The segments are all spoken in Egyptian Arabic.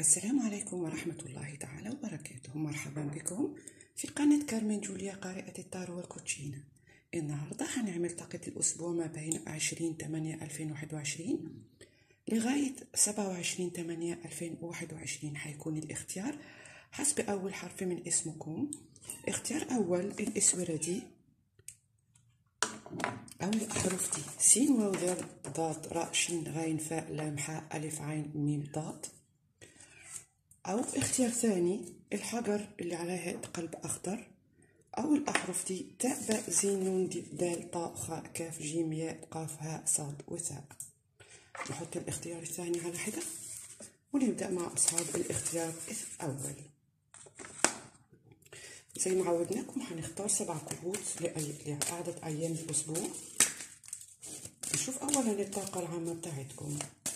السلام عليكم ورحمة الله تعالى وبركاته مرحبا بكم في قناة كارمن جوليا قارئة التارو والكوتشينة النهاردة هنعمل طاقة الأسبوع ما بين عشرين تمانية ألفين واحد وعشرين لغاية سبعة وعشرين تمانية ألفين واحد وعشرين حيكون الاختيار حسب أول حرف من اسمكم اختيار أول الأسورة دي أو الأحرف دي سين واو ذال ضاد راء شين غين فاء لام حاء ألف عين ميم ضاد أو اختيار ثاني الحجر اللي على هيئة قلب أخضر أو الأحرف دي تاء باء زين نون دال طاء خاء كاف جيم ياء قاف هاء صاد وثاء نحط الاختيار الثاني على حدة ونبدأ مع أصحاب الاختيار الأول زي ما عودناكم هنختار سبع كروت لعدد أيام الأسبوع نشوف أولا الطاقة العامة بتاعتكم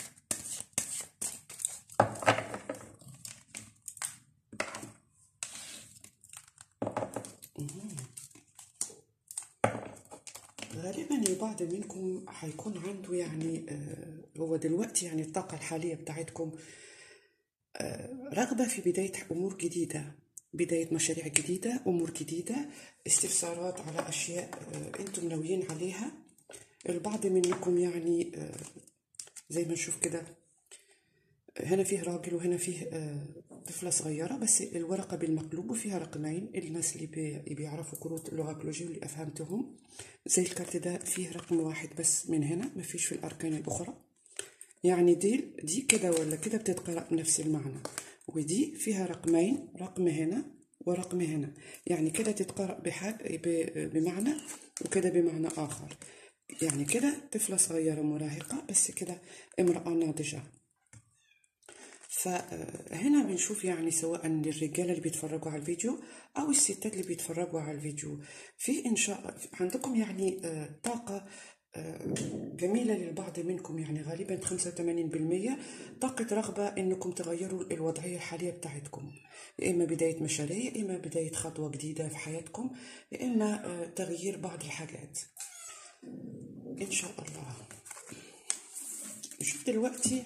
غالبا البعض منكم حيكون عنده يعني آه هو دلوقتي يعني الطاقة الحالية بتاعتكم آه رغبة في بداية أمور جديدة بداية مشاريع جديدة أمور جديدة استفسارات على أشياء آه أنتم ناويين عليها البعض منكم يعني زي ما نشوف كده هنا فيه راجل وهنا فيه طفلة صغيرة بس الورقة بالمقلوب وفيها رقمين الناس اللي بيعرفوا كروت اللغة كلوجي واللي أفهمتهم زي الكارت ده فيه رقم واحد بس من هنا ما فيش في الأركان الأخرى يعني دي دي كده ولا كده بتتقرأ نفس المعنى ودي فيها رقمين رقم هنا ورقم هنا يعني كده تتقرأ بحاجة بمعنى وكده بمعنى آخر يعني كده طفلة صغيرة مراهقة بس كده امرأة ناضجة فهنا بنشوف يعني سواء للرجاله اللي بيتفرجوا على الفيديو او الستات اللي بيتفرجوا على الفيديو في انشاء عندكم يعني طاقه جميله للبعض منكم يعني غالبا 85% طاقه رغبه انكم تغيروا الوضعيه الحاليه بتاعتكم يا اما بدايه مشاريع يا اما بدايه خطوه جديده في حياتكم يا اما تغيير بعض الحاجات ان شاء الله نشوف دلوقتي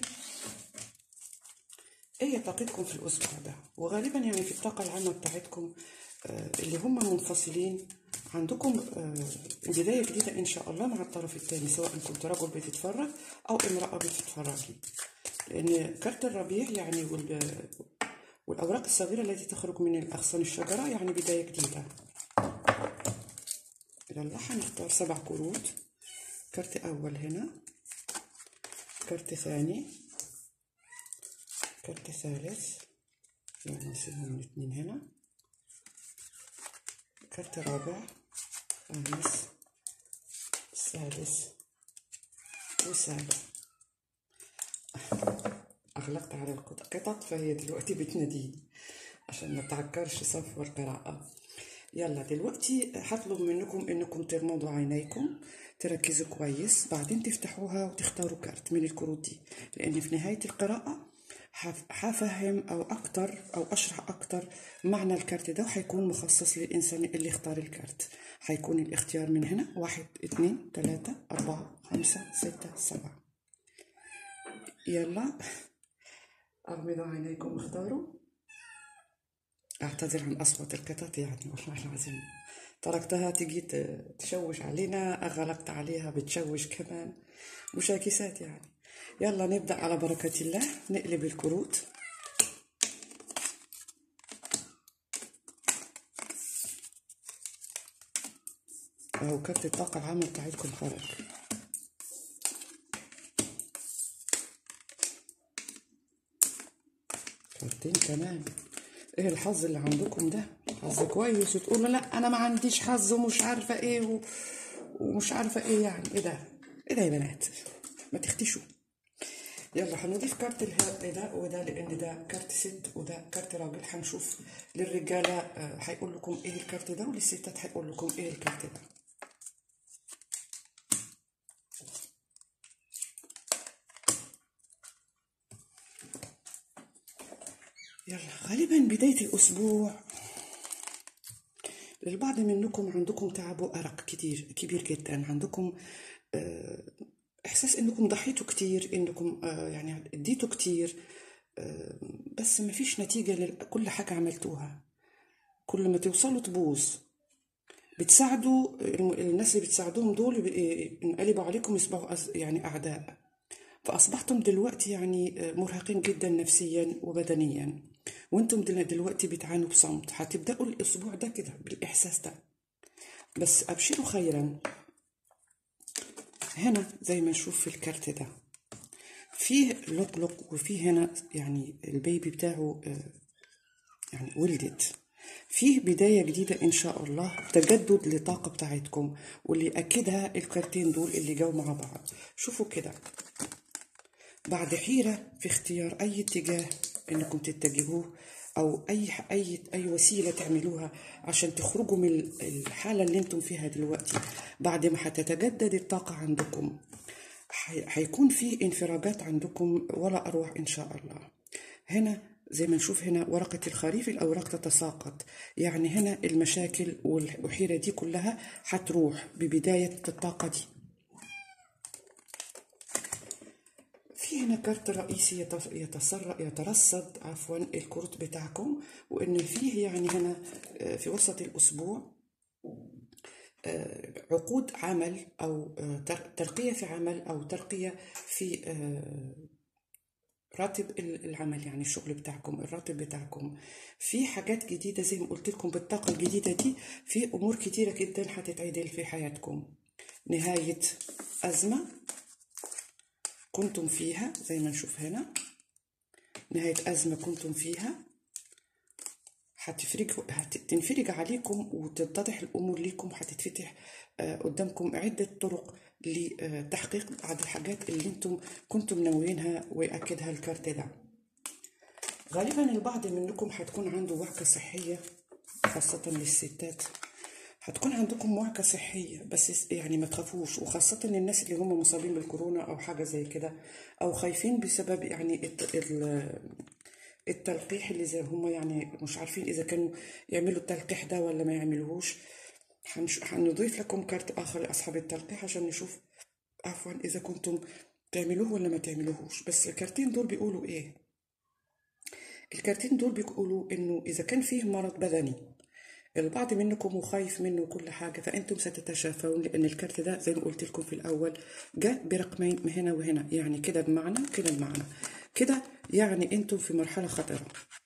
ايه طاقتكم في الاسبوع ده وغالبا يعني في الطاقه العامه بتاعتكم اللي هم منفصلين عندكم بدايه جديده ان شاء الله مع الطرف الثاني سواء كنت رجل بتتفرج او امراه بتتفرجي لان كارت الربيع يعني والاوراق الصغيره التي تخرج من اغصان الشجره يعني بدايه جديده يلا هنختار سبع كروت كارت اول هنا كارت ثاني كارت ثالث يعني نسيبهم الاثنين هنا كارت رابع خامس سادس وسابع أغلقت على القطع فهي دلوقتي بتناديني عشان ما تعكرش صف القراءة يلا دلوقتي هطلب منكم انكم تغمضوا عينيكم تركزوا كويس بعدين تفتحوها وتختاروا كارت من الكروت دي لان في نهاية القراءة حفهم او اكتر او اشرح اكتر معنى الكارت ده وحيكون مخصص للانسان اللي اختار الكارت حيكون الاختيار من هنا واحد اتنين تلاتة اربعة خمسة ستة سبعة يلا اغمضوا عينيكم اختاروا اعتذر عن اصوات القطط يعني والله العظيم تركتها تجي تشوش علينا اغلقت عليها بتشوش كمان مشاكسات يعني يلا نبدأ على بركة الله نقلب الكروت اهو كارت الطاقة العامة بتاعتكم خرج كارتين كمان ايه الحظ اللي عندكم ده حظ كويس وتقولوا لا انا ما عنديش حظ ومش عارفة ايه و... ومش عارفة ايه يعني ايه ده ايه ده يا بنات ما تختشوا يلا هنضيف كارت الهاء ده وده لان ده كارت ست وده كارت راجل هنشوف للرجاله هيقول لكم ايه الكارت ده وللستات هيقول لكم ايه الكارت ده يلا غالبا بدايه الاسبوع للبعض منكم عندكم تعب وارق كتير كبير جدا عندكم احساس انكم ضحيتوا كتير انكم يعني اديتوا كتير بس ما فيش نتيجة لكل حاجة عملتوها كل ما توصلوا تبوظ بتساعدوا الم- الناس اللي بتساعدوهم دول ب- ينقلبوا عليكم يصبحوا أز- يعني أعداء فأصبحتم دلوقتي يعني مرهقين جدا نفسيا وبدنيا وانتم دل- دلوقتي بتعانوا بصمت هتبدأوا الأسبوع ده كده بالإحساس ده بس أبشروا خيرا هنا زي ما نشوف في الكارت ده فيه لقلق وفيه هنا يعني البيبي بتاعه آه، يعني ولدت فيه بداية جديدة إن شاء الله تجدد للطاقة بتاعتكم واللي أكدها الكارتين دول اللي جو مع بعض شوفوا كده بعد حيرة في اختيار أي اتجاه إنكم تتجهوه أو أي أي أي وسيلة تعملوها عشان تخرجوا من الحالة اللي أنتم فيها دلوقتي بعد ما هتتجدد الطاقة عندكم حي- هيكون في انفراجات عندكم ولا أروع إن شاء الله هنا زي ما نشوف هنا ورقة الخريف الأوراق تتساقط يعني هنا المشاكل والحيرة دي كلها هتروح ببداية الطاقة دي في هنا كارت رئيسي يتص- يتسر يترصد عفوا الكروت بتاعكم وان فيه يعني هنا آه، في وسط الاسبوع آه، عقود عمل او آه، تر- ترقيه في عمل او ترقيه في آه، راتب ال- العمل يعني الشغل بتاعكم الراتب بتاعكم في حاجات جديدة زي ما قلت لكم بالطاقة الجديدة دي في أمور كتيرة جدا هتتعدل في حياتكم نهاية أزمة كنتم فيها زي ما نشوف هنا نهاية أزمة كنتم فيها هتفرج هتنفرج عليكم وتتضح الأمور ليكم هتتفتح آه، قدامكم عدة طرق لتحقيق بعض الحاجات اللي انتم كنتم ناويينها ويأكدها الكارت ده غالبا البعض منكم هتكون عنده وعكة صحية خاصة للستات هتكون عندكم وعكة صحية بس يعني ما تخافوش وخاصة الناس اللي هم مصابين بالكورونا أو حاجة زي كده أو خايفين بسبب يعني الت- ال- التلقيح اللي زي هم يعني مش عارفين إذا كانوا يعملوا التلقيح ده ولا ما يعملوهوش هنش- هنضيف لكم كارت آخر لأصحاب التلقيح عشان نشوف عفوا إذا كنتم تعملوه ولا ما تعملوهوش بس الكارتين دول بيقولوا إيه الكارتين دول بيقولوا إنه إذا كان فيه مرض بدني البعض منكم وخايف منه كل حاجة فأنتم ستتشافون لأن الكارت ده زي ما قلت لكم في الأول جاء برقمين هنا وهنا يعني كده بمعنى كده بمعنى كده يعني أنتم في مرحلة خطرة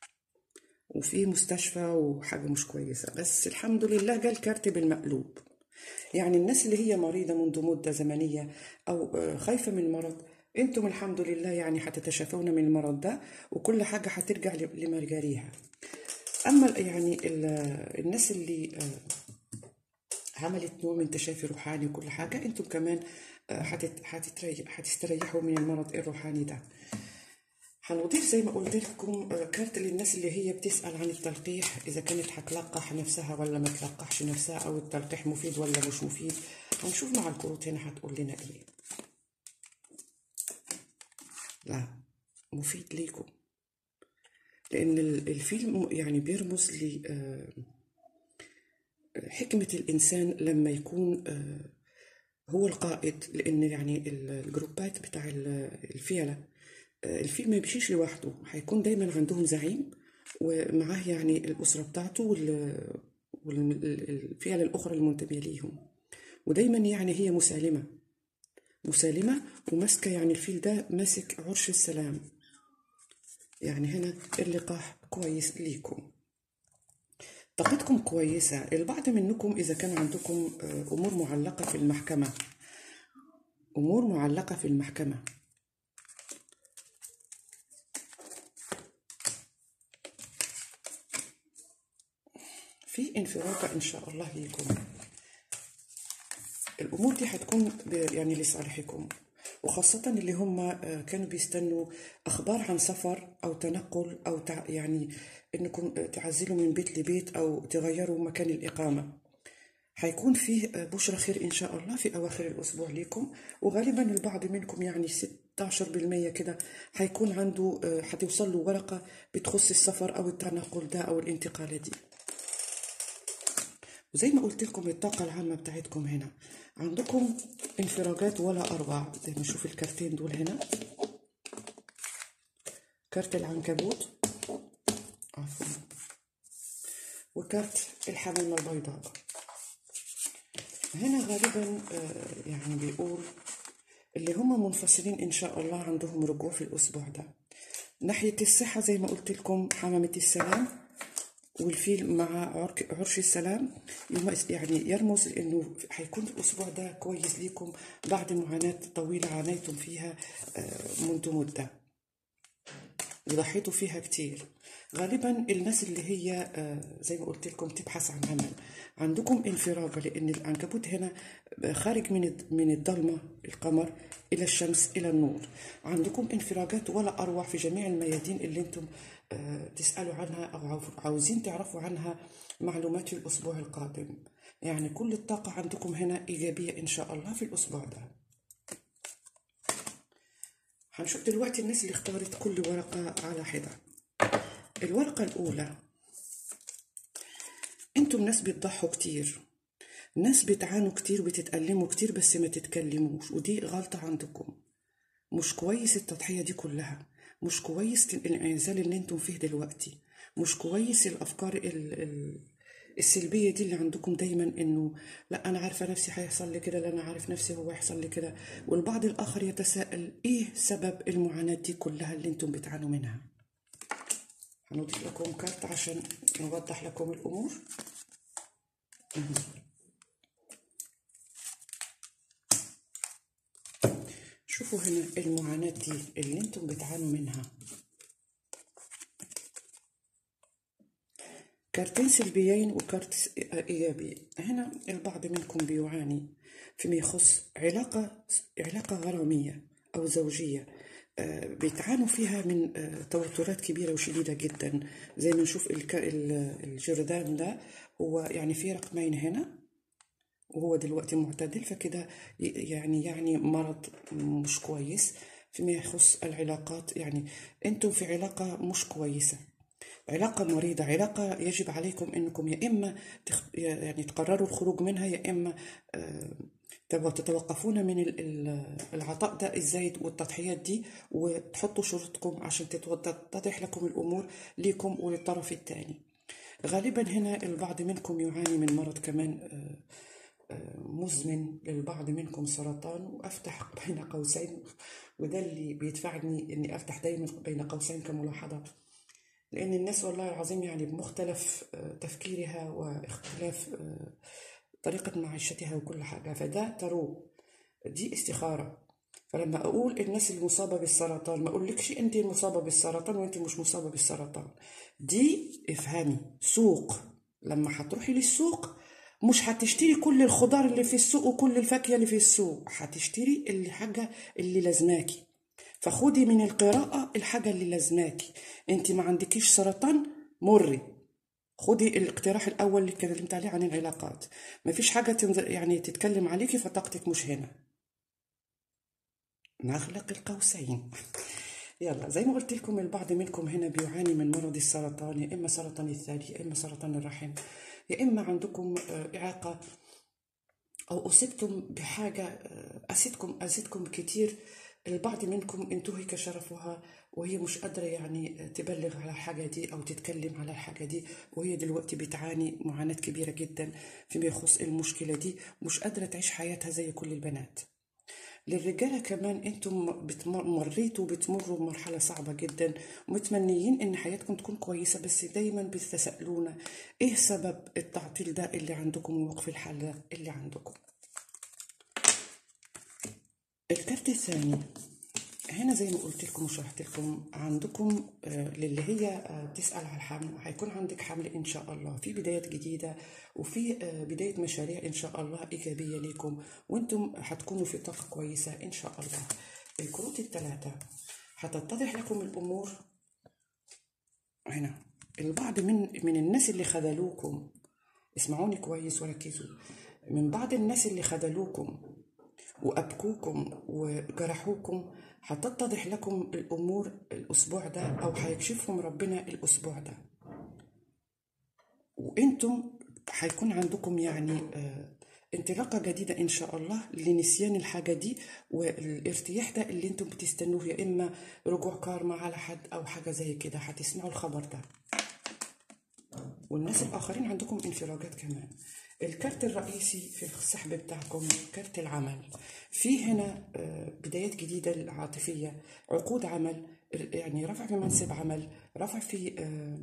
وفي مستشفى وحاجة مش كويسة بس الحمد لله جاء الكارت بالمقلوب يعني الناس اللي هي مريضة منذ مدة زمنية أو آه، خايفة من المرض انتم الحمد لله يعني هتتشافون من المرض ده وكل حاجة هترجع ل- لمجاريها أما ال- يعني ال- الناس اللي آه، عملت نوع من تشافي روحاني وكل حاجة انتم كمان آه، هتت- هتتريح هتستريحوا من المرض الروحاني ده هنضيف زي ما قلت لكم آه، كارت للناس اللي هي بتسأل عن التلقيح إذا كانت هتلقح نفسها ولا ما تلقحش نفسها أو التلقيح مفيد ولا مش مفيد هنشوف مع الكروت هنا هتقول لنا إيه لا مفيد ليكم لأن ال- الفيلم يعني بيرمز ل آه، حكمة الإنسان لما يكون آه، هو القائد لأن يعني ال- الجروبات بتاع ال- الفيلة آه، الفيل ما بيمشيش لوحده هيكون دايما عندهم زعيم ومعاه يعني الأسرة بتاعته وال- والفئة الأخرى المنتمية ليهم ودايما يعني هي مسالمة مسالمة وماسكة يعني الفيل ده ماسك عرش السلام يعني هنا اللقاح كويس ليكم طاقتكم كويسة البعض منكم إذا كان عندكم آه، أمور معلقة في المحكمة أمور معلقة في المحكمة في انفراجة إن شاء الله ليكم الأمور دي هتكون ب- يعني لصالحكم وخاصة اللي هم آه، كانوا بيستنوا أخبار عن سفر أو تنقل أو تع يعني إنكم آه، تعزلوا من بيت لبيت أو تغيروا مكان الإقامة هيكون فيه آه، بشرى خير إن شاء الله في أواخر الأسبوع ليكم وغالبا البعض منكم يعني 16% كده هيكون عنده آه، هتوصل له ورقة بتخص السفر أو التنقل ده أو الانتقالة دي وزي ما قلت لكم الطاقة العامة بتاعتكم هنا عندكم انفراجات ولا أروع زي ما نشوف الكارتين دول هنا كارت العنكبوت عفوا وكارت الحمامة البيضاء هنا غالبا آه، يعني بيقول اللي هم منفصلين إن شاء الله عندهم رجوع في الأسبوع ده ناحية الصحة زي ما قلت لكم حمامة السلام والفيل مع عرك- عرش السلام يمس- يعني يرمز انه هيكون الاسبوع ده كويس ليكم بعد معاناة طويلة عانيتم فيها آه، منذ مدة وضحيتوا فيها كتير غالبا الناس اللي هي آه، زي ما قلت لكم تبحث عن عمل عندكم انفراجة لأن العنكبوت هنا خارج من الد- من الضلمة القمر إلى الشمس إلى النور عندكم انفراجات ولا أروع في جميع الميادين اللي انتم آه، تسألوا عنها أو عاو- عاوزين تعرفوا عنها معلومات في الأسبوع القادم يعني كل الطاقة عندكم هنا إيجابية إن شاء الله في الأسبوع ده هنشوف دلوقتي الناس اللي اختارت كل ورقة على حدة الورقة الأولى انتم ناس بتضحوا كتير ناس بتعانوا كتير وبتتألموا كتير بس ما تتكلموش ودي غلطة عندكم مش كويس التضحية دي كلها مش كويس الانعزال اللي انتم فيه دلوقتي مش كويس الأفكار ال ال السلبية دي اللي عندكم دايما انه لا انا عارفة نفسي هيحصل لي كده لا انا عارف نفسي هو هيحصل لي كده والبعض الاخر يتساءل ايه سبب المعاناة دي كلها اللي انتم بتعانوا منها هنضيف لكم كارت عشان نوضح لكم الامور شوفوا هنا المعاناة دي اللي انتم بتعانوا منها كارتين سلبيين وكارت س- ايجابي هنا البعض منكم بيعاني فيما يخص علاقة علاقة غرامية او زوجية آه، بيتعانوا فيها من آه، توترات كبيرة وشديدة جدا زي ما نشوف الك- ال- الجردان ده هو يعني في رقمين هنا وهو دلوقتي معتدل فكده ي- يعني يعني مرض مش كويس فيما يخص العلاقات يعني انتم في علاقة مش كويسة علاقة مريضة علاقة يجب عليكم انكم يا اما تخ... يعني تقرروا الخروج منها يا اما آه، تبقوا تتوقفون من ال- ال- العطاء ده الزايد والتضحيات دي وتحطوا شروطكم عشان تتو- تتضح لكم الامور ليكم وللطرف الثاني غالبا هنا البعض منكم يعاني من مرض كمان آه، آه، مزمن للبعض منكم سرطان وافتح بين قوسين وده اللي بيدفعني اني افتح دايما بين قوسين كملاحظه لان الناس والله العظيم يعني بمختلف آه، تفكيرها واختلاف آه، طريقه معيشتها وكل حاجه فده ترو دي استخاره فلما اقول الناس المصابه بالسرطان ما اقولكش انت المصابه بالسرطان وانت مش مصابه بالسرطان دي افهمي سوق لما هتروحي للسوق مش هتشتري كل الخضار اللي في السوق وكل الفاكهه اللي في السوق هتشتري الحاجه اللي لازماكي فخدي من القراءه الحاجه اللي لازماكي انت ما عندكيش سرطان مري خدي الاقتراح الاول اللي اتكلمت عليه عن العلاقات مفيش حاجه تنز... يعني تتكلم عليكي فطاقتك مش هنا نغلق القوسين يلا زي ما قلت لكم البعض منكم هنا بيعاني من مرض السرطان يا اما سرطان الثدي يا اما سرطان الرحم يا اما عندكم آه، اعاقه او اصبتم بحاجه آه، اذتكم اذتكم كتير البعض منكم انتهك شرفها وهي مش قادره يعني تبلغ على الحاجه دي او تتكلم على الحاجه دي وهي دلوقتي بتعاني معاناه كبيره جدا فيما يخص المشكله دي مش قادره تعيش حياتها زي كل البنات للرجالة كمان انتم بتمر- مريتوا بتمروا بمرحلة صعبة جدا ومتمنيين ان حياتكم تكون كويسة بس دايما بتتساءلون ايه سبب التعطيل ده اللي عندكم ووقف الحال ده اللي عندكم الكارت الثاني هنا زي ما قلت لكم وشرحت لكم عندكم آه، للي هي آه، تسأل على الحمل هيكون عندك حمل إن شاء الله في بدايات جديدة وفي آه، بداية مشاريع إن شاء الله إيجابية ليكم وأنتم هتكونوا في طاقة كويسة إن شاء الله الكروت الثلاثة هتتضح لكم الأمور هنا البعض من من الناس اللي خذلوكم اسمعوني كويس وركزوا من بعض الناس اللي خذلوكم وأبكوكم وجرحوكم هتتضح لكم الأمور الأسبوع ده أو هيكشفهم ربنا الأسبوع ده وانتم هيكون عندكم يعني آه، انطلاقة جديدة إن شاء الله لنسيان الحاجة دي والارتياح ده اللي انتم بتستنوه يا إما رجوع كارما على حد أو حاجة زي كده هتسمعوا الخبر ده والناس الآخرين عندكم انفراجات كمان الكارت الرئيسي في السحب بتاعكم كارت العمل في هنا آه، بدايات جديدة عاطفية عقود عمل يعني رفع في منصب عمل رفع في آه،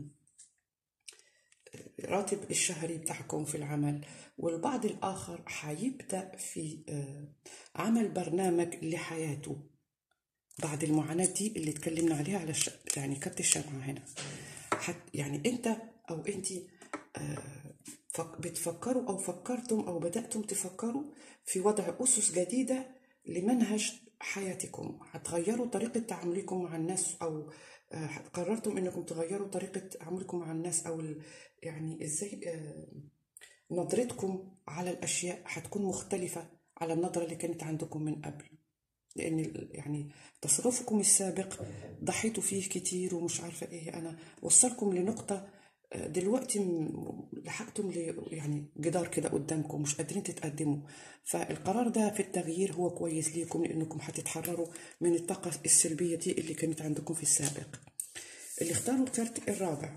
راتب الشهري بتاعكم في العمل والبعض الآخر حيبدأ في آه، عمل برنامج لحياته بعد المعاناة دي اللي اتكلمنا عليها على الش... يعني كارت الشمعة هنا حت... يعني انت او انت آه، فك... بتفكروا او فكرتم او بدأتم تفكروا في وضع أسس جديدة لمنهج حياتكم هتغيروا طريقة تعاملكم مع الناس او آه، قررتم انكم تغيروا طريقة تعاملكم مع الناس او ال... يعني ازاي آه، نظرتكم على الاشياء هتكون مختلفة على النظرة اللي كانت عندكم من قبل لان ال- يعني تصرفكم السابق ضحيتوا فيه كتير ومش عارفه ايه انا وصلكم لنقطه آه، دلوقتي م- لحقتم ل يعني جدار كده قدامكم مش قادرين تتقدموا فالقرار ده في التغيير هو كويس ليكم لانكم هتتحرروا من الطاقه السلبيه دي اللي كانت عندكم في السابق اللي اختاروا الكارت الرابع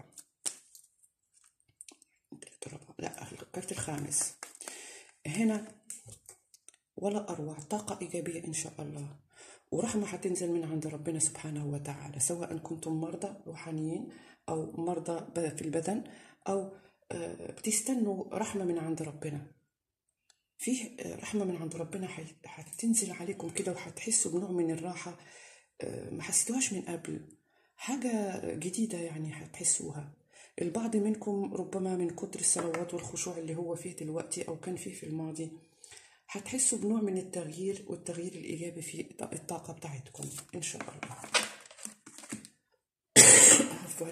لا الكارت الخامس هنا ولا أروع طاقة إيجابية إن شاء الله ورحمة حتنزل من عند ربنا سبحانه وتعالى سواء كنتم مرضى روحانيين أو مرضى ب- في البدن أو آه، بتستنوا رحمة من عند ربنا فيه آه، رحمة من عند ربنا حي- حتنزل عليكم كده وحتحسوا بنوع من الراحة آه، ما حسيتوهاش من قبل حاجة جديدة يعني هتحسوها البعض منكم ربما من كتر الصلوات والخشوع اللي هو فيه دلوقتي أو كان فيه في الماضي هتحسوا بنوع من التغيير والتغيير الإيجابي في الطاقة بتاعتكم إن شاء الله عفوا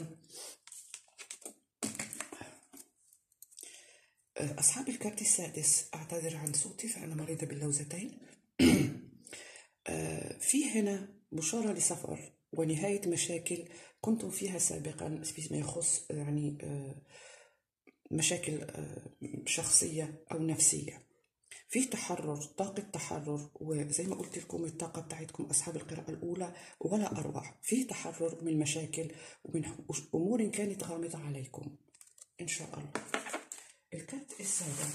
أصحاب الكارت السادس أعتذر عن صوتي فأنا مريضة باللوزتين آه، في هنا بشارة لسفر ونهاية مشاكل كنتم فيها سابقا فيما يخص يعني آه، مشاكل آه، شخصية أو نفسية في تحرر طاقة تحرر وزي ما قلت لكم الطاقة بتاعتكم أصحاب القراءة الأولى ولا أروع في تحرر من مشاكل ومن أمور كانت غامضة عليكم إن شاء الله الكارت السابع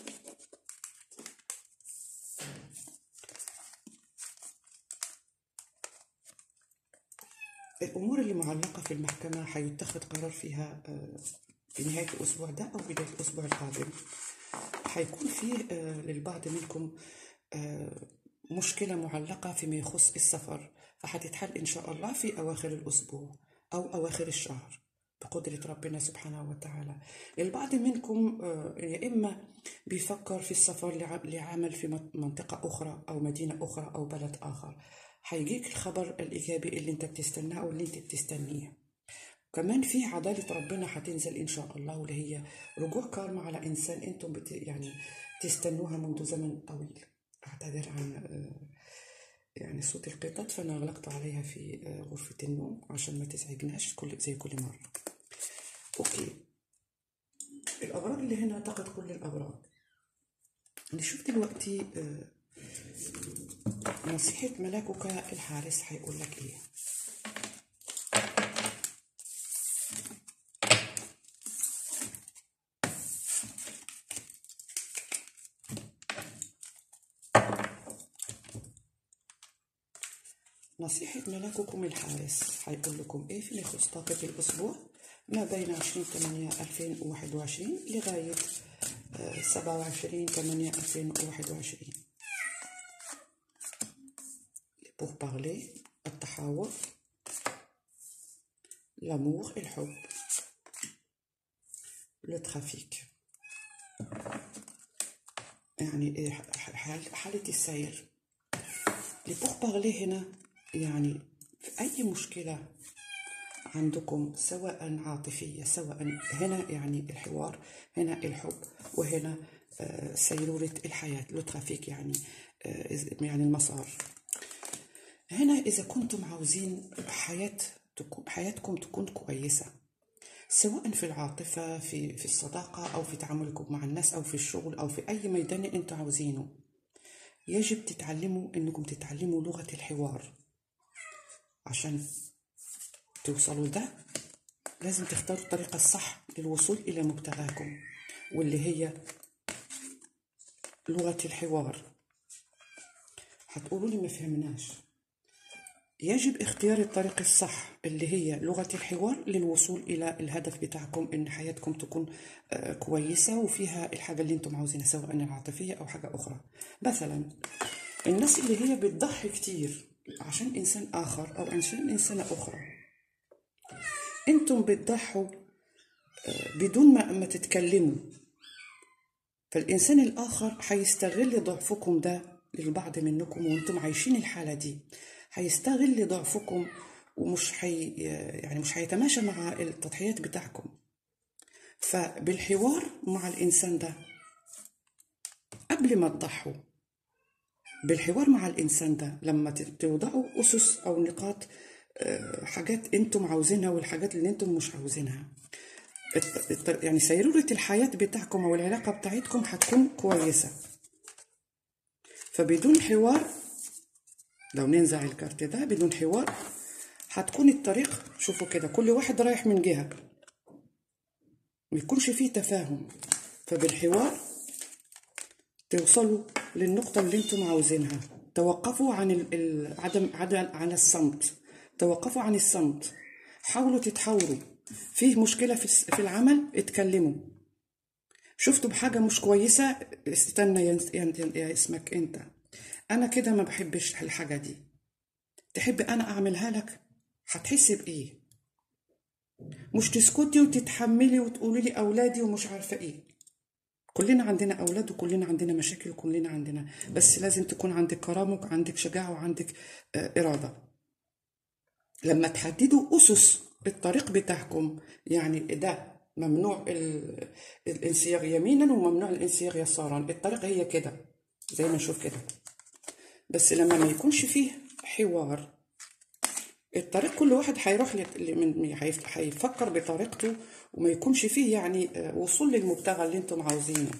الأمور اللي معلقة في المحكمة حيتخذ قرار فيها آه، في نهاية الأسبوع ده أو بداية الأسبوع القادم حيكون فيه آه، للبعض منكم آه، مشكلة معلقة فيما يخص السفر فحتتحل إن شاء الله في أواخر الأسبوع أو أواخر الشهر بقدرة ربنا سبحانه وتعالى البعض منكم آه، يا إما بيفكر في السفر لع- لعمل في من- منطقة أخرى أو مدينة أخرى أو بلد آخر هيجيك الخبر الإيجابي اللي أنت بتستناه أو اللي أنت بتستنيه كمان في عدالة ربنا هتنزل إن شاء الله واللي هي رجوع كارما على إنسان أنتم بت يعني تستنوها منذ زمن طويل أعتذر عن آه، يعني صوت القطط فأنا أغلقت عليها في آه، غرفة النوم عشان ما تزعجناش كل زي كل مرة أوكي الأبراج اللي هنا طاقة كل الأبراج نشوف دلوقتي آه، نصيحة ملاكك الحارس هيقول لك إيه نصيحة ملاككم الحارس هيقول لكم ايه في يخص طاقة الأسبوع ما بين 20 8 2021 لغاية آه، 27 8 2021 pour parler التحاور l'amour الحب لو ترافيك يعني إيه ح- حال- حالة السير لي بور بارلي هنا يعني في أي مشكلة عندكم سواء عاطفية سواء هنا يعني الحوار هنا الحب وهنا آه، سيرورة الحياة لو ترافيك يعني آه، إز- يعني المسار هنا إذا كنتم عاوزين حياة تكون حياتكم تكون كويسة سواء في العاطفة في في الصداقة أو في تعاملكم مع الناس أو في الشغل أو في أي ميدان أنتم عاوزينه يجب تتعلموا إنكم تتعلموا لغة الحوار عشان توصلوا ده لازم تختاروا الطريقة الصح للوصول إلى مبتغاكم واللي هي لغة الحوار هتقولوا لي ما فهمناش يجب اختيار الطريق الصح اللي هي لغة الحوار للوصول إلى الهدف بتاعكم إن حياتكم تكون آه، كويسة وفيها الحاجة اللي انتم عاوزينها سواء العاطفية أو حاجة أخرى مثلا الناس اللي هي بتضحي كتير عشان إنسان آخر أو عشان إنسانة أخرى انتم بتضحوا آه، بدون ما ما تتكلموا فالإنسان الآخر هيستغل ضعفكم ده للبعض منكم وانتم عايشين الحالة دي هيستغل ضعفكم ومش حي يعني مش هيتماشى مع التضحيات بتاعكم فبالحوار مع الإنسان ده قبل ما تضحوا بالحوار مع الإنسان ده لما توضعوا أسس أو نقاط آه، حاجات انتم عاوزينها والحاجات اللي انتم مش عاوزينها الت- الت- يعني سيرورة الحياة بتاعكم أو العلاقة بتاعتكم هتكون كويسة فبدون حوار لو ننزع الكارت ده بدون حوار هتكون الطريق شوفوا كده كل واحد رايح من جهة ما يكونش فيه تفاهم فبالحوار توصلوا للنقطة اللي انتم عاوزينها توقفوا عن ال- ال- عدم عدم عن الصمت توقفوا عن الصمت حاولوا تتحاوروا فيه مشكلة في الس- في العمل اتكلموا شفتوا بحاجة مش كويسة استنى يا, يا, يا اسمك انت انا كده ما بحبش الحاجة دي تحب انا اعملها لك هتحسي بايه مش تسكتي وتتحملي وتقولي لي اولادي ومش عارفة ايه كلنا عندنا اولاد وكلنا عندنا مشاكل وكلنا عندنا بس لازم تكون عندك كرامه وعندك شجاعه وعندك آه، اراده لما تحددوا اسس الطريق بتاعكم يعني ده ممنوع ال- الانسياق يمينا وممنوع الانسياق يسارا الطريق هي كده زي ما نشوف كده بس لما ما يكونش فيه حوار الطريق كل واحد هيروح لت- ل- من هيف- هيفكر بطريقته وما يكونش فيه يعني آه، وصول للمبتغى اللي انتم عاوزينه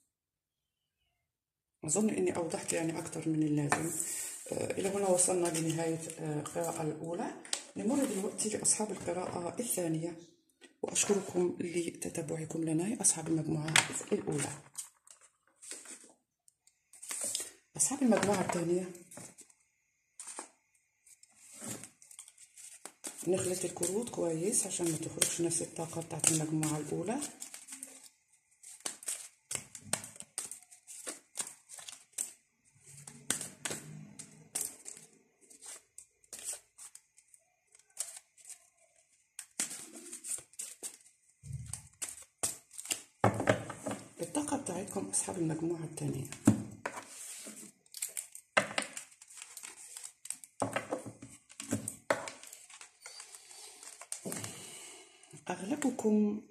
أظن إني أوضحت يعني أكثر من اللازم آه، إلى هنا وصلنا لنهاية آه، القراءة الأولى نمر دلوقتي لأصحاب القراءة الثانية وأشكركم لتتبعكم لنا يا أصحاب المجموعة الأولى أصحاب المجموعة الثانية نخلط الكروت كويس عشان ما تخرجش نفس الطاقة بتاعت المجموعة الأولى الطاقة بتاعتكم أصحاب المجموعة الثانية أغلبكم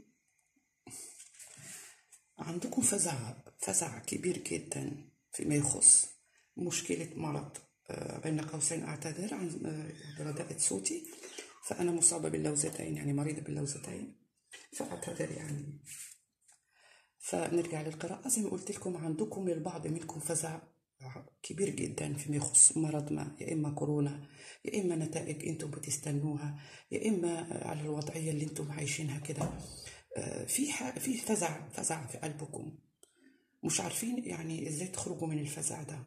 عندكم فزع فزع كبير جدا فيما يخص مشكلة مرض آه، بين قوسين أعتذر عن آه، رداءة صوتي فأنا مصابة باللوزتين يعني مريضة باللوزتين فأعتذر يعني فنرجع للقراءة زي ما قلت لكم عندكم البعض منكم فزع كبير جدا فيما يخص مرض ما يا إما كورونا يا إما نتائج أنتم بتستنوها يا إما على الوضعية اللي أنتم عايشينها كده آه، في ح- في فزع فزع في قلبكم مش عارفين يعني إزاي تخرجوا من الفزع ده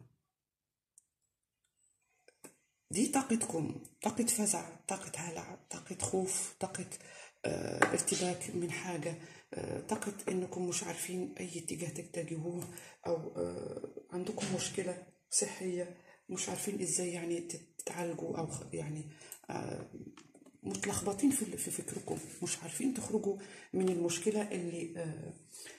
دي طاقتكم طاقة فزع طاقة هلع طاقة خوف طاقة آه، ارتباك من حاجة آه، طاقة انكم مش عارفين اي اتجاه تتجهوه او آه، عندكم مشكلة صحية مش عارفين ازاي يعني تتعالجوا او خ- يعني آه، متلخبطين في في فكركم مش عارفين تخرجوا من المشكلة اللي آه،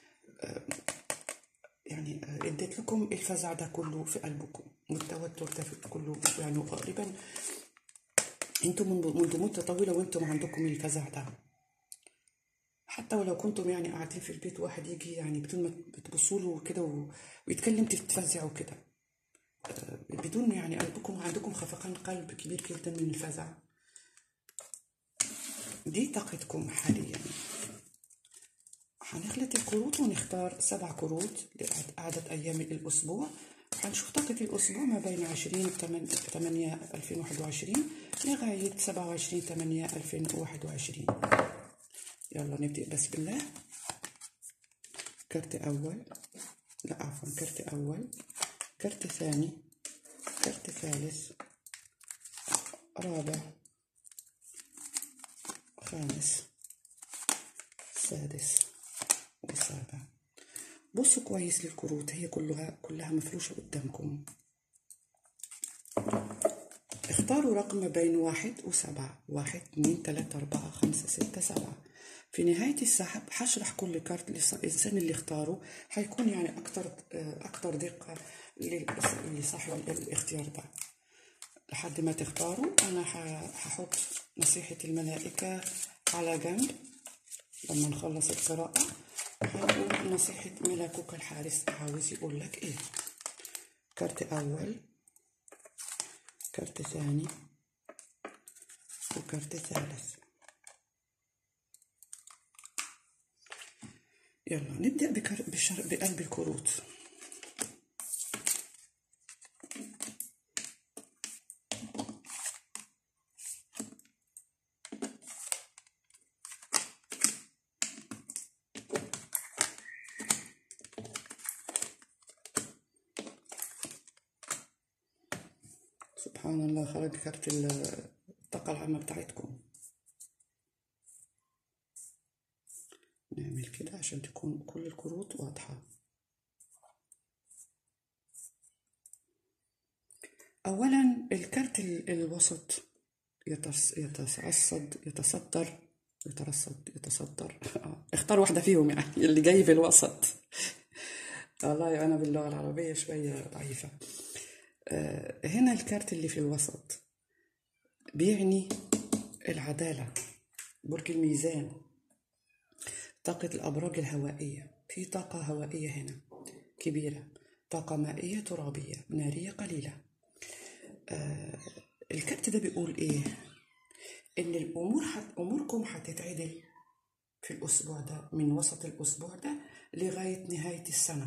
يعني آه، اديت لكم الفزع ده كله في قلبكم والتوتر ده في كله يعني غالبا انتم منذ منذ مدة طويلة وانتم عندكم الفزع ده حتى ولو كنتم يعني قاعدين في البيت واحد يجي يعني بدون ما بتبصوا له كده و- ويتكلم تتفزعوا كده آه، بدون يعني قلبكم عندكم خفقان قلب كبير جدا من الفزع دي طاقتكم حاليا هنخلط الكروت ونختار سبع كروت لعدد أيام الأسبوع هنشوف طاقة الأسبوع ما بين 20 8 2021 لغاية 27 8 2021 يلا نبدأ بسم الله كرت أول لا عفوا كرت أول كرت ثاني كرت ثالث رابع خامس سادس وسابع بصوا كويس للكروت هي كلها كلها مفروشة قدامكم اختاروا رقم ما بين واحد وسبعة واحد اتنين تلاتة أربعة خمسة ستة سبعة في نهاية السحب هشرح كل كارت الإنسان اللي اختاره هيكون يعني أكتر أكتر دقة لصاحب الاختيار ده لحد ما تختاروا أنا هحط نصيحة الملائكة على جنب لما نخلص القراءة هنقول نصيحة ملاكوك الحارس عاوز يقول لك إيه كارت أول كارت ثاني وكارت ثالث يلا نبدأ بكر... بشر... بقلب الكروت سبحان الله خرج كارت الطاقة العامة بتاعتكم نعمل كده عشان تكون كل الكروت واضحة أولا الكارت الوسط يتص... يتصعد يتصدر يترصد يتصدر اختار واحدة فيهم يعني اللي جاي في الوسط والله أنا باللغة العربية شوية ضعيفة هنا الكارت اللي في الوسط بيعني العدالة برج الميزان طاقة الأبراج الهوائية في طاقة هوائية هنا كبيرة طاقة مائية ترابية نارية قليلة آه الكارت ده بيقول إيه إن الأمور حت أموركم هتتعدل في الأسبوع ده من وسط الأسبوع ده لغاية نهاية السنة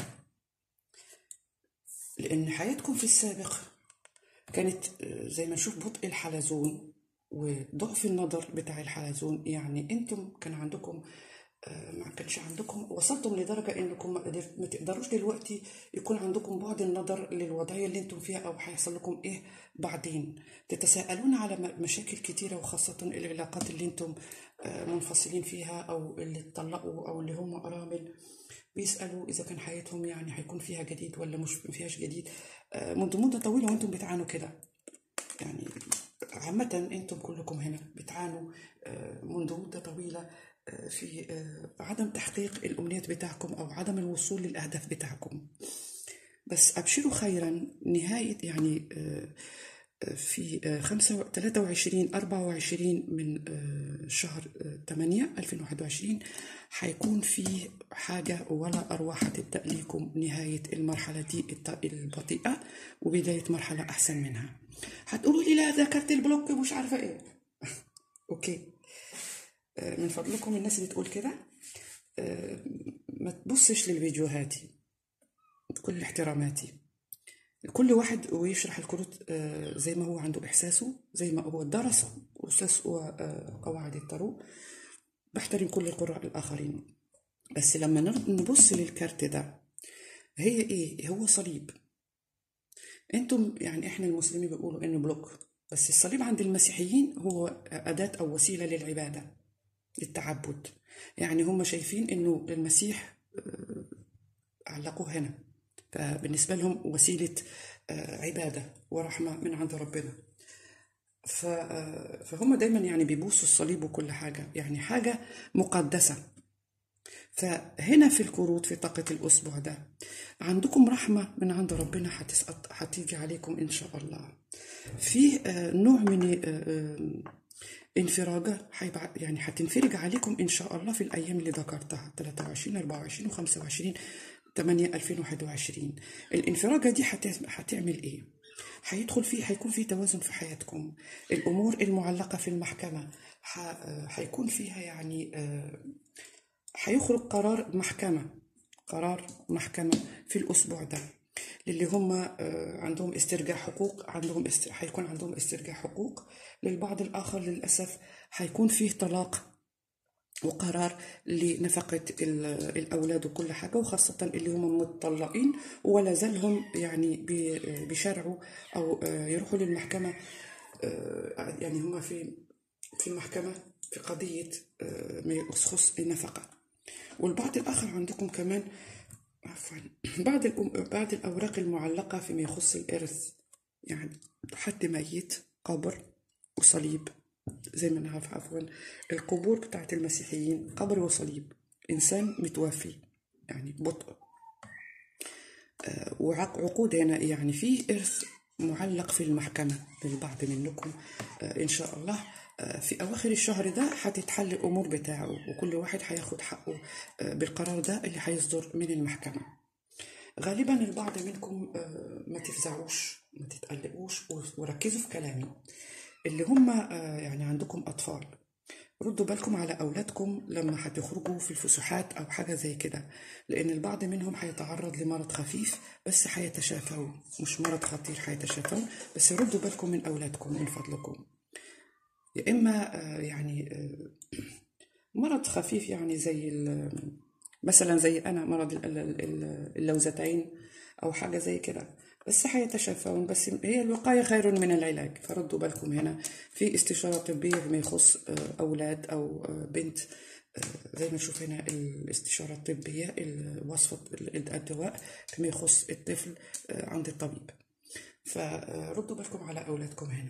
لأن حياتكم في السابق كانت زي ما نشوف بطء الحلزون وضعف النظر بتاع الحلزون يعني انتم كان عندكم ما كانش عندكم وصلتم لدرجة انكم ما تقدروش دلوقتي يكون عندكم بعد النظر للوضعية اللي انتم فيها او هيحصل لكم ايه بعدين تتساءلون على مشاكل كتيرة وخاصة العلاقات اللي انتم منفصلين فيها او اللي اتطلقوا او اللي هم ارامل بيسألوا إذا كان حياتهم يعني هيكون فيها جديد ولا مش فيهاش جديد منذ مدة طويلة وأنتم بتعانوا كده يعني عامة أنتم كلكم هنا بتعانوا منذ مدة طويلة في عدم تحقيق الأمنيات بتاعكم أو عدم الوصول للأهداف بتاعكم بس أبشروا خيرا نهاية يعني في خمسة تلاتة وعشرين أربعة وعشرين من شهر تمانية ألفين واحد وعشرين حيكون في حاجة ولا أرواح هتبدأ ليكم نهاية المرحلة دي البطيئة وبداية مرحلة أحسن منها هتقولوا لي لا ذكرت البلوك مش عارفة إيه أوكي من فضلكم الناس اللي تقول كده ما تبصش للفيديوهاتي بكل احتراماتي كل واحد ويشرح الكروت زي ما هو عنده إحساسه زي ما هو درس أساس وقواعد التارو بحترم كل القراء الآخرين بس لما نبص للكارت ده هي إيه هو صليب انتم يعني احنا المسلمين بيقولوا انه بلوك بس الصليب عند المسيحيين هو أداة أو وسيلة للعبادة للتعبد يعني هم شايفين انه المسيح علقوه هنا فبالنسبة لهم وسيلة عبادة ورحمة من عند ربنا فهم دايما يعني بيبوسوا الصليب وكل حاجة يعني حاجة مقدسة فهنا في الكروت في طاقة الأسبوع ده عندكم رحمة من عند ربنا هتسقط هتيجي عليكم إن شاء الله في نوع من انفراجة يعني هتنفرج عليكم إن شاء الله في الأيام اللي ذكرتها 23 24 و 25 8 2021 الانفراجة دي هتعمل إيه؟ هيدخل فيه هيكون في توازن في حياتكم الأمور المعلقة في المحكمة هيكون فيها يعني هيخرج قرار محكمة قرار محكمة في الأسبوع ده للي هم عندهم استرجاع حقوق عندهم است... هيكون عندهم استرجاع حقوق للبعض الآخر للأسف هيكون فيه طلاق وقرار لنفقة ال- الأولاد وكل حاجة وخاصة اللي هم متطلقين ولا زالهم يعني بي- بيشارعوا أو آه، يروحوا للمحكمة آه، يعني هم في في المحكمة في قضية آه، ما يخص النفقة والبعض الآخر عندكم كمان عفوا بعض الأم- بعض الأوراق المعلقة فيما يخص الإرث يعني حد ميت قبر وصليب زي ما نعرف عفوا القبور بتاعت المسيحيين قبر وصليب إنسان متوفي يعني بطء وعقود هنا يعني في إرث معلق في المحكمة للبعض منكم آه، إن شاء الله آه، في أواخر الشهر ده هتتحل الأمور بتاعه وكل واحد هياخد حقه آه، بالقرار ده اللي هيصدر من المحكمة غالبا البعض منكم آه، ما تفزعوش ما تتقلقوش وركزوا في كلامي اللي هم آه، يعني عندكم أطفال ردوا بالكم على أولادكم لما هتخرجوا في الفسحات أو حاجة زي كده لأن البعض منهم هيتعرض لمرض خفيف بس هيتشافوا مش مرض خطير هيتشافوا بس ردوا بالكم من أولادكم من فضلكم يا إما آه، يعني آه، مرض خفيف يعني زي ال- مثلا زي أنا مرض ال- ال- ال- اللوزتين أو حاجة زي كده بس هيتشافون بس هي الوقاية خير من العلاج فردوا بالكم هنا في استشارة طبية فيما يخص آه، أولاد أو آه، بنت آه، زي ما نشوف هنا الاستشارة الطبية ال- وصفة ال- الدواء فيما يخص الطفل آه، عند الطبيب فردوا بالكم على أولادكم هنا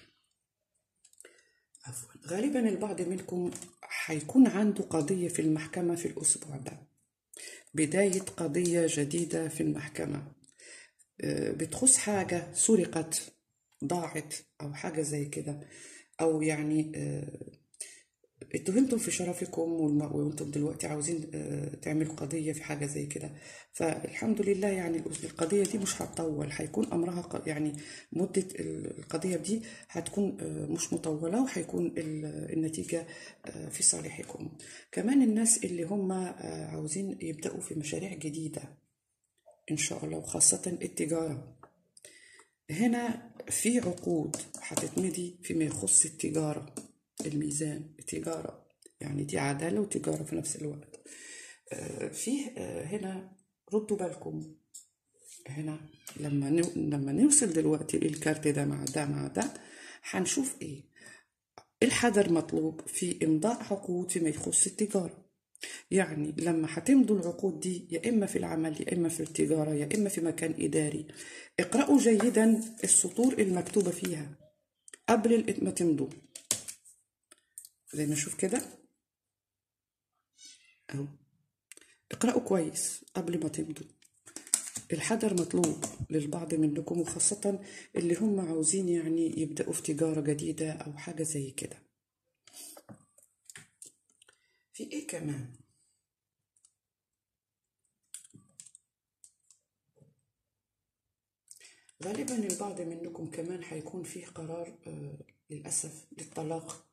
عفوا غالبا البعض منكم حيكون عنده قضية في المحكمة في الأسبوع ده بداية قضية جديدة في المحكمة آه، بتخص حاجة سرقت ضاعت أو حاجة زي كده أو يعني آه، اتهمتم في شرفكم والم- وانتم دلوقتي عاوزين آه، تعملوا قضية في حاجة زي كده فالحمد لله يعني الأس- القضية دي مش هتطول هيكون أمرها ق- يعني مدة ال- القضية دي هتكون آه، مش مطولة وهيكون ال- النتيجة آه، في صالحكم كمان الناس اللي هم آه، عاوزين يبدأوا في مشاريع جديدة إن شاء الله وخاصة التجارة هنا في عقود هتتمضي فيما يخص التجارة الميزان التجارة يعني دي عدالة وتجارة في نفس الوقت آه، فيه آه، هنا ردوا بالكم هنا لما نو... لما نوصل دلوقتي الكارت ده مع ده مع ده هنشوف ايه الحذر مطلوب في امضاء عقود فيما يخص التجارة يعني لما هتمضوا العقود دي يا إما في العمل يا إما في التجارة يا إما في مكان إداري اقرأوا جيدا السطور المكتوبة فيها قبل ال- ما تمضوا زي ما نشوف كده أهو اقرأوا كويس قبل ما تمضوا الحذر مطلوب للبعض منكم وخاصة اللي هم عاوزين يعني يبدأوا في تجارة جديدة أو حاجة زي كده في إيه كمان؟ غالبا البعض منكم كمان حيكون فيه قرار آه، للأسف للطلاق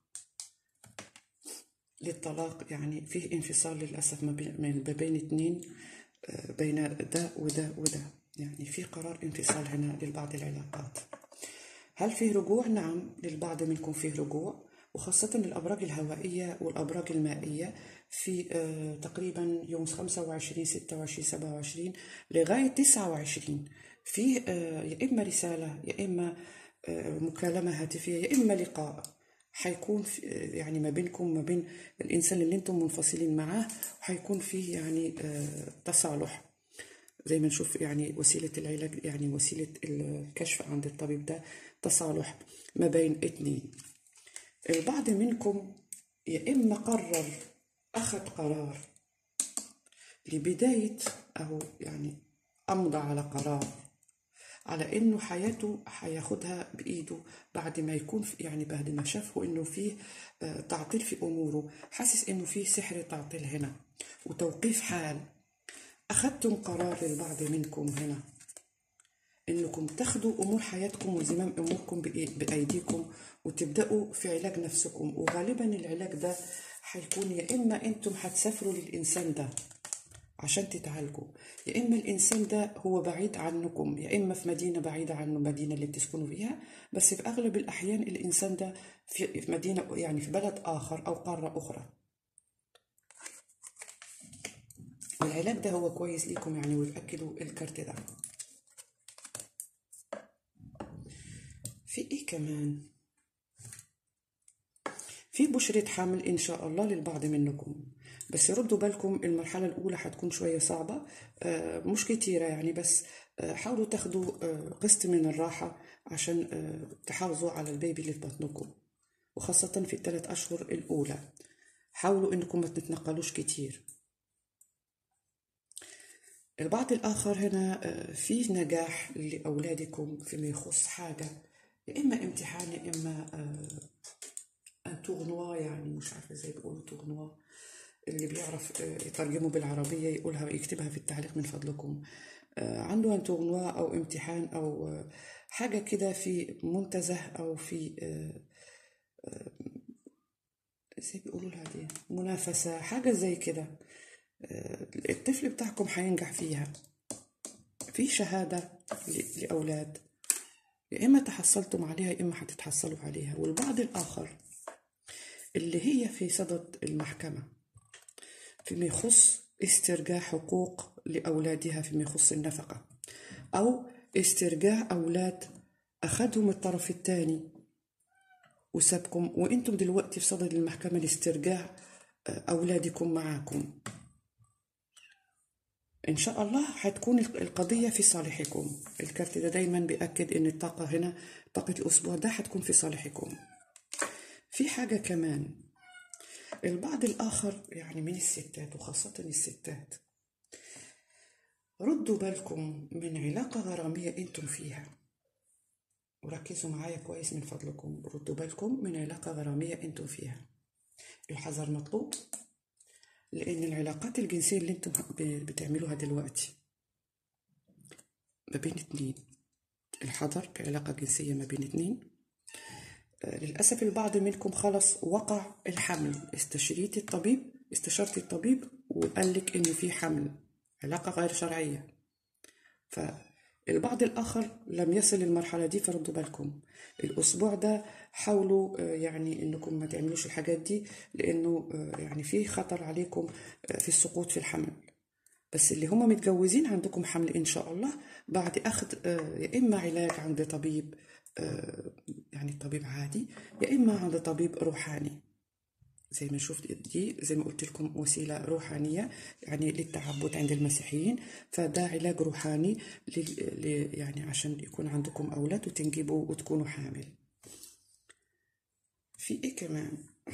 للطلاق يعني فيه انفصال للأسف ما بين ما بين اتنين آه، بين ده وده وده يعني في قرار انفصال هنا لبعض العلاقات هل فيه رجوع؟ نعم للبعض منكم فيه رجوع وخاصة الأبراج الهوائية والأبراج المائية في آه، تقريبا يوم 25 26 27 لغاية 29 فيه آه، يا إما رسالة يا إما آه، مكالمة هاتفية يا إما لقاء حيكون في يعني ما بينكم ما بين الإنسان اللي أنتم منفصلين معاه حيكون فيه يعني آه، تصالح زي ما نشوف يعني وسيلة العلاج يعني وسيلة الكشف عند الطبيب ده تصالح ما بين اتنين البعض منكم يا إما قرر أخذ قرار لبداية أو يعني أمضى على قرار على إنه حياته هياخدها بإيده بعد ما يكون في يعني بعد ما شافه إنه فيه آه، تعطيل في أموره حاسس إنه فيه سحر تعطيل هنا وتوقيف حال أخذتم قرار للبعض منكم هنا انكم تاخدوا امور حياتكم وزمام اموركم بإي- بايديكم وتبداوا في علاج نفسكم وغالبا العلاج ده هيكون يا اما انتم هتسافروا للانسان ده عشان تتعالجوا يا اما الانسان ده هو بعيد عنكم يا اما في مدينه بعيده عنه المدينه اللي بتسكنوا فيها بس في اغلب الاحيان الانسان ده في في مدينه يعني في بلد اخر او قاره اخرى العلاج ده هو كويس ليكم يعني ويأكدوا الكارت ده في ايه كمان في بشرة حمل إن شاء الله للبعض منكم بس ردوا بالكم المرحلة الأولى هتكون شوية صعبة آه، مش كتيرة يعني بس آه، حاولوا تاخدوا آه، قسط من الراحة عشان آه، تحافظوا على البيبي اللي في بطنكم وخاصة في الثلاث أشهر الأولى حاولوا إنكم ما تتنقلوش كتير البعض الآخر هنا آه، في نجاح لأولادكم فيما يخص حاجة يا إما امتحان يا إما آه، ان تورنوا يعني مش عارفه ازاي بيقولوا تورنوا اللي بيعرف آه، يترجمه بالعربيه يقولها ويكتبها في التعليق من فضلكم آه، عنده ان تورنوا او امتحان او آه، حاجه كده في منتزه او في آه، آه، ازاي بيقولوا لها دي منافسه حاجه زي كده آه، الطفل بتاعكم هينجح فيها في شهاده ل- لاولاد يا اما تحصلتم عليها يا اما هتتحصلوا عليها والبعض الاخر اللي هي في صدد المحكمة فيما يخص استرجاع حقوق لأولادها فيما يخص النفقة أو استرجاع أولاد أخذهم الطرف الثاني وسابكم وانتم دلوقتي في صدد المحكمة لاسترجاع آه، أولادكم معاكم إن شاء الله هتكون القضية في صالحكم الكارت ده دايما بيأكد إن الطاقة هنا طاقة الأسبوع ده هتكون في صالحكم في حاجة كمان البعض الآخر يعني من الستات وخاصة الستات ردوا بالكم من علاقة غرامية أنتم فيها وركزوا معايا كويس من فضلكم ردوا بالكم من علاقة غرامية أنتم فيها الحذر مطلوب لأن العلاقات الجنسية اللي أنتم ب- بتعملوها دلوقتي ما بين اتنين الحذر بعلاقة جنسية ما بين اتنين آه، للأسف البعض منكم خلص وقع الحمل استشريت الطبيب استشرت الطبيب وقال لك إنه في حمل علاقة غير شرعية فالبعض الآخر لم يصل للمرحلة دي فردوا بالكم الأسبوع ده حاولوا آه، يعني إنكم ما تعملوش الحاجات دي لأنه آه، يعني في خطر عليكم آه، في السقوط في الحمل بس اللي هم متجوزين عندكم حمل إن شاء الله بعد أخذ آه، يا إما علاج عند طبيب آه، يعني طبيب عادي يا إما عند طبيب روحاني زي ما شفت دي زي ما قلت لكم وسيلة روحانية يعني للتعبد عند المسيحيين فده علاج روحاني لل- ل- يعني عشان يكون عندكم أولاد وتنجبوا وتكونوا حامل في إيه كمان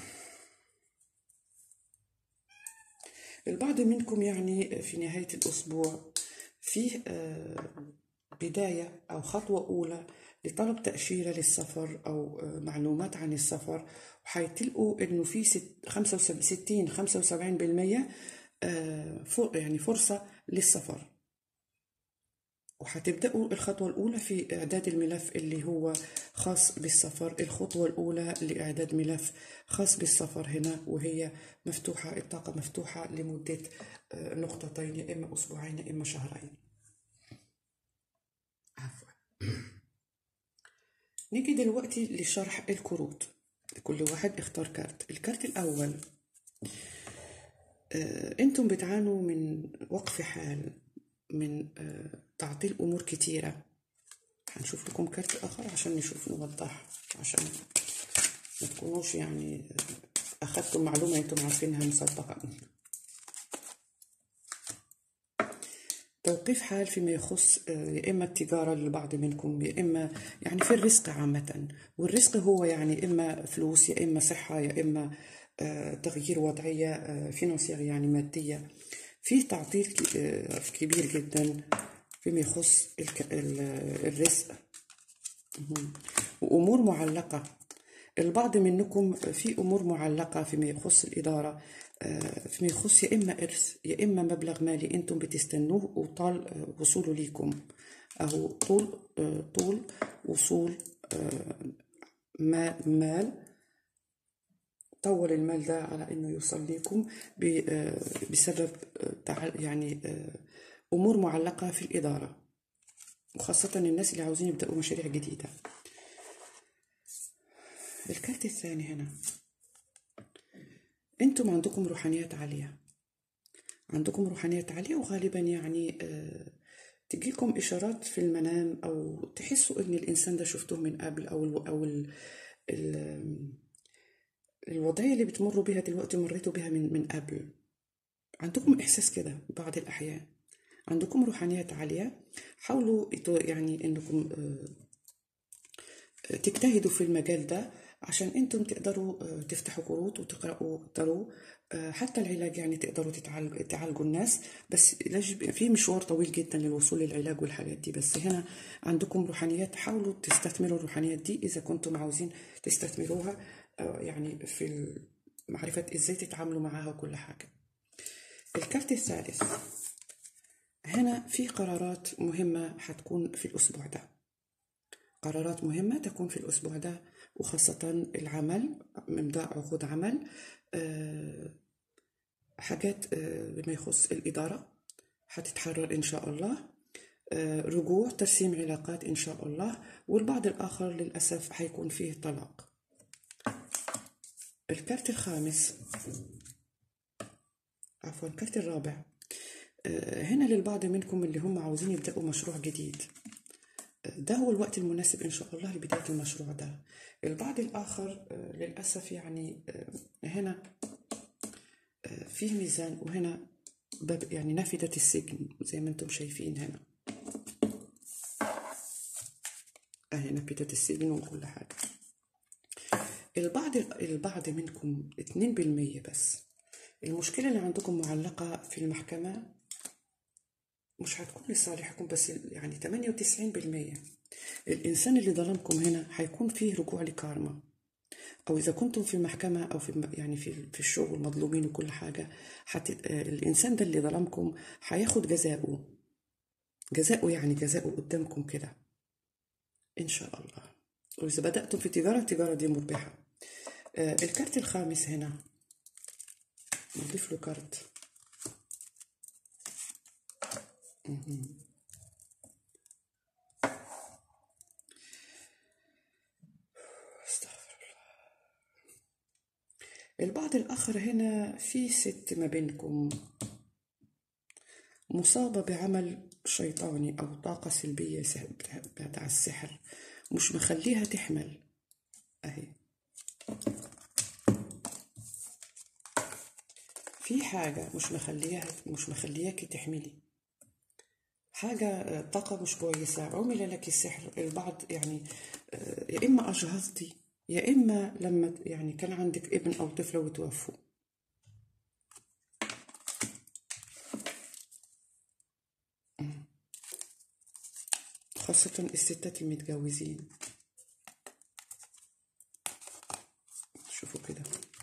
البعض منكم يعني في نهاية الأسبوع فيه آه، بداية أو خطوة أولى لطلب تأشيرة للسفر أو آه، معلومات عن السفر وحيتلقوا إنه في ست- 65 75% آه، فر- يعني فرصة للسفر وهتبدأوا الخطوة الأولى في إعداد الملف اللي هو خاص بالسفر الخطوة الأولى لإعداد ملف خاص بالسفر هنا وهي مفتوحة الطاقة مفتوحة لمدة آه، نقطتين يا إما أسبوعين يا إما شهرين عفوا نيجي دلوقتي لشرح الكروت كل واحد اختار كارت الكارت الأول آه، انتم بتعانوا من وقف حال من آه، تعطيل امور كتيره هنشوف لكم كارت اخر عشان نشوف نوضح عشان ما تكونوش يعني آه، اخذتم معلومه انتم عارفينها مسبقا توقيف حال فيما يخص آه، يا اما التجاره للبعض منكم يا اما يعني في الرزق عامه والرزق هو يعني اما فلوس يا اما صحه يا اما آه، تغيير وضعيه آه، فينانسير يعني ماديه في تعطيل ك- آه، كبير جدا فيما يخص الك- ال- الرزق مهم. وأمور معلقة البعض منكم في أمور معلقة فيما يخص الإدارة آه، فيما يخص يا إما إرث يا إما مبلغ مالي أنتم بتستنوه وطال آه، وصوله ليكم أو طول آه، طول وصول آه، ما- مال طول المال ده على انه يوصل لكم ب- آه، بسبب آه، تع- يعني آه، امور معلقه في الاداره وخاصه الناس اللي عاوزين يبداوا مشاريع جديده الكارت الثاني هنا انتم عندكم روحانيات عاليه عندكم روحانيات عالية وغالبا يعني آه، تجيكم إشارات في المنام أو تحسوا إن الإنسان ده شفتوه من قبل أو ال أو ال ال الوضعية اللي بتمروا بيها دلوقتي مريتوا بيها من من قبل عندكم إحساس كده بعض الأحيان عندكم روحانيات عالية حاولوا يعني إنكم آه، تجتهدوا في المجال ده عشان انتم تقدروا آه، تفتحوا كروت وتقرأوا ترو آه، حتى العلاج يعني تقدروا تتعالجوا تعالجوا الناس بس في مشوار طويل جدا للوصول للعلاج والحاجات دي بس هنا عندكم روحانيات حاولوا تستثمروا الروحانيات دي إذا كنتم عاوزين تستثمروها آه، يعني في معرفة إزاي تتعاملوا معاها وكل حاجة الكارت الثالث هنا في قرارات مهمة هتكون في الأسبوع ده قرارات مهمة تكون في الأسبوع ده وخاصة العمل إمضاء عقود عمل آه، حاجات آه، بما يخص الإدارة هتتحرر إن شاء الله آه، رجوع ترسيم علاقات إن شاء الله والبعض الآخر للأسف حيكون فيه طلاق الكارت الخامس عفوا الكارت الرابع هنا للبعض منكم اللي هم عاوزين يبدأوا مشروع جديد ده هو الوقت المناسب إن شاء الله لبداية المشروع ده البعض الآخر آه، للأسف يعني آه، هنا آه، فيه ميزان وهنا باب يعني نافذة السجن زي ما انتم شايفين هنا اهي نافذة السجن وكل حاجة البعض البعض منكم اتنين بالمية بس المشكلة اللي عندكم معلقة في المحكمة مش هتكون لصالحكم بس يعني 98% الإنسان اللي ظلمكم هنا هيكون فيه رجوع لكارما أو إذا كنتم في المحكمة أو في يعني في في الشغل مظلومين وكل حاجة حت الإنسان ده اللي ظلمكم هياخد جزاؤه جزاؤه يعني جزاؤه قدامكم كده إن شاء الله وإذا بدأتم في تجارة التجارة دي مربحة آه الكارت الخامس هنا نضيف له كارت البعض الآخر هنا في ست ما بينكم مصابة بعمل شيطاني أو طاقة سلبية بتاع السحر مش مخليها تحمل أهي في حاجة مش مخليها مش مخلياكي تحملي حاجة آه، طاقة مش كويسة عمل لك السحر البعض يعني آه، يا إما أجهضتي يا إما لما يعني كان عندك ابن أو طفلة وتوفوا خاصة الستات المتجوزين شوفوا كده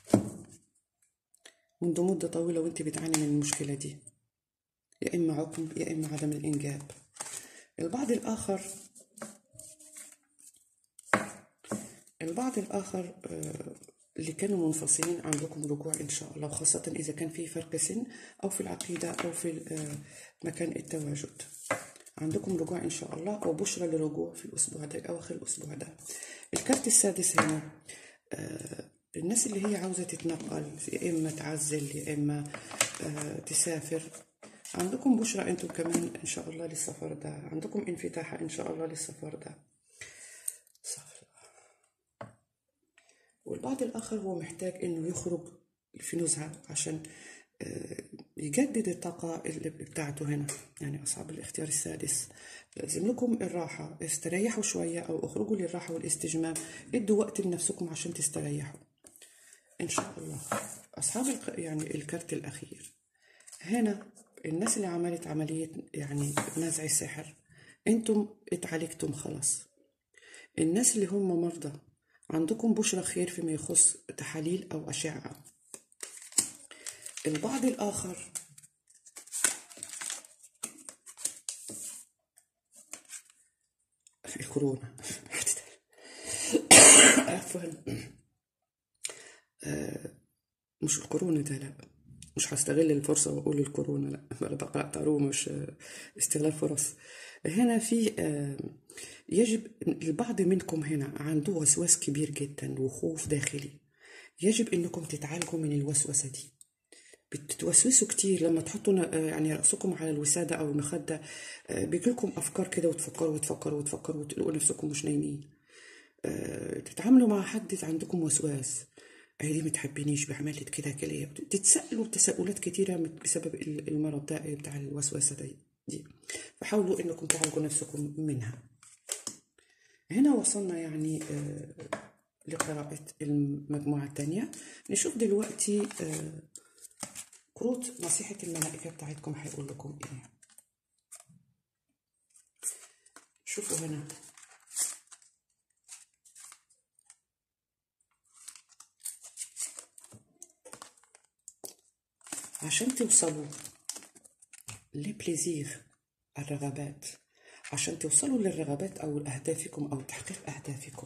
منذ مدة طويلة وانت بتعاني من المشكلة دي يا إما عقم يا إما عدم الإنجاب البعض الآخر البعض الآخر آه، اللي كانوا منفصلين عندكم رجوع إن شاء الله وخاصة إذا كان في فرق سن أو في العقيدة أو في آه، مكان التواجد عندكم رجوع إن شاء الله أو بشرى للرجوع في الأسبوع ده أواخر الأسبوع ده الكارت السادس هنا آه، الناس اللي هي عاوزة تتنقل يا إما تعزل يا إما تسافر عندكم بشرى انتم كمان ان شاء الله للسفر ده عندكم انفتاح ان شاء الله للسفر ده سفر. والبعض الاخر هو محتاج انه يخرج في نزهة عشان آه، يجدد الطاقة اللي بتاعته هنا يعني أصحاب الاختيار السادس لازم لكم الراحة استريحوا شوية أو اخرجوا للراحة والاستجمام ادوا وقت لنفسكم عشان تستريحوا إن شاء الله أصحاب يعني الكارت الأخير هنا الناس اللي عملت عملية يعني نزع السحر انتم اتعالجتم خلاص الناس اللي هم مرضى عندكم بشرى خير فيما يخص تحاليل أو أشعة البعض الآخر الكورونا عفوا آه، مش الكورونا ده لا مش هستغل الفرصة وأقول الكورونا لا أنا بقرأ تارو مش استغلال فرص هنا في آه، يجب البعض منكم هنا عنده وسواس كبير جدا وخوف داخلي يجب انكم تتعالجوا من الوسوسة دي بتتوسوسوا كتير لما تحطوا ن- آه، يعني رأسكم على الوسادة أو المخدة آه، بيجيلكم أفكار كده وتفكروا وتفكروا وتفكروا وتلاقوا نفسكم مش نايمين آه، تتعاملوا مع حد عندكم وسواس عيلي ما تحبينيش بعملت كده كليه تتسألوا تساؤلات كتيرة بسبب ال- المرض ده بتاع الوسوسة دي, دي. فحاولوا انكم تعالجوا نفسكم منها هنا وصلنا يعني آه، لقراءة المجموعة الثانية نشوف دلوقتي آه، كروت نصيحة الملائكة بتاعتكم هيقول لكم ايه شوفوا هنا عشان توصلوا لبليزير الرغبات عشان توصلوا للرغبات أو لأهدافكم أو تحقيق أهدافكم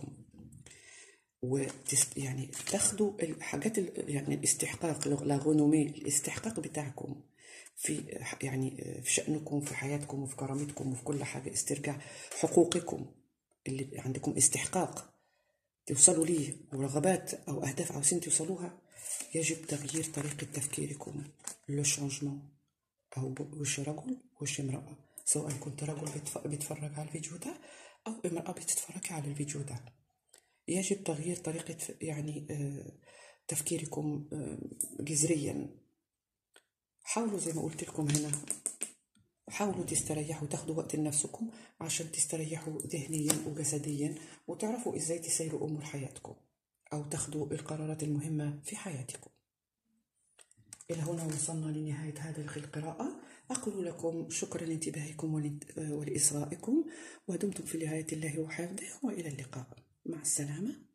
وتست يعني تاخدوا الحاجات ال- يعني الاستحقاق لا غنومي الاستحقاق بتاعكم في يعني في شأنكم في حياتكم وفي كرامتكم وفي كل حاجة استرجاع حقوقكم اللي عندكم استحقاق توصلوا ليه ورغبات أو أهداف عاوزين توصلوها يجب تغيير طريقة تفكيركم لو شانجمون أو ب- وش رجل وش امرأة سواء كنت رجل بيتف- بيتفرج على الفيديو ده أو امرأة بتتفرج على الفيديو ده يجب تغيير طريقة ف- يعني آه، تفكيركم آه، جذريا حاولوا زي ما قلت لكم هنا حاولوا تستريحوا تاخدوا وقت لنفسكم عشان تستريحوا ذهنيا وجسديا وتعرفوا ازاي تسيروا امور حياتكم او تاخدوا القرارات المهمة في حياتكم إلى هنا وصلنا لنهاية هذه القراءة أقول لكم شكرا لانتباهكم ولانت- ولإصغائكم ودمتم في رعاية الله وحفظه وإلى اللقاء مع السلامة